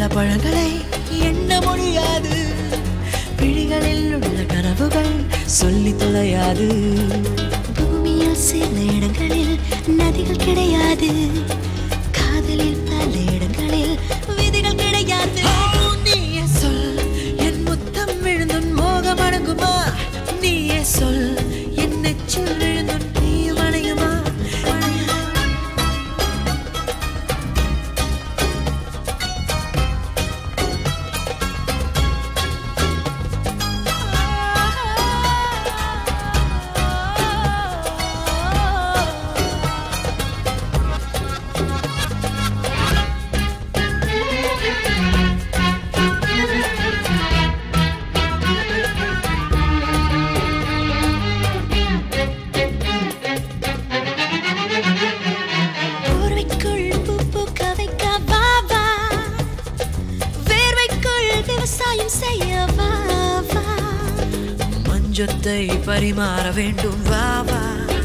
பழங்களை எண்ண முடியாது விழிகளில் உள்ள கனவுகள் சொல்லி தொலையாது பூமியில் சில இடங்களில் நதிகள் கிடையாது காதலில் பல இடங்களில் விதிகள் கிடையாது ஓ, நீயே சொல் என் முத்தம் விழுந்துன் மோகம் அடங்குமா நீயே சொல் என் நெச்சில் விழுந்துன் நீ வணையுமா போர்வைக்குள் பூ பூக்க வைக்க வா வா வேர்வைக்குள் விவசாயம் செய்ய வா வா மஞ்சத்தை பரிமாற வேண்டும் வா வா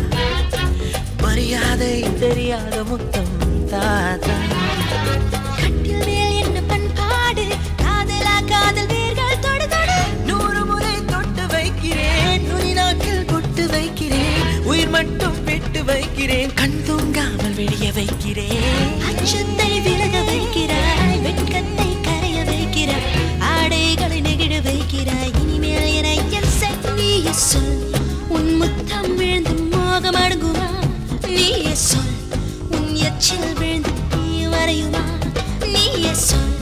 மரியாதை தெரியாத முத்தம் தாத்தா கட்டில் மேல் என்ன பண்பாடு காதலா காதல் வேர்கள் தொடு தொடு நூறு முறை தொட்டு வைக்கிறேன் நுனி நாக்கில் கொட்டு வைக்கிறேன் உயிர் மட்டும் விட்டு வைக்கிறேன் கண் தூங்காமல் வெளிய வைக்கிறேன் அச்சத்தை விலக வைக்கிறாய் வெட்கத்தை கரைய வைக்கிறாய் ஆடைகளை நெகிழ வைக்கிறாய் இனிமேல் என என் நீயே சொல் உன் முத்தம் விழுந்து மோகம் அடங்குமா நீயே சொல் உன் எச்சில் விழுந்து நீ வரையுமா நீயே சொல்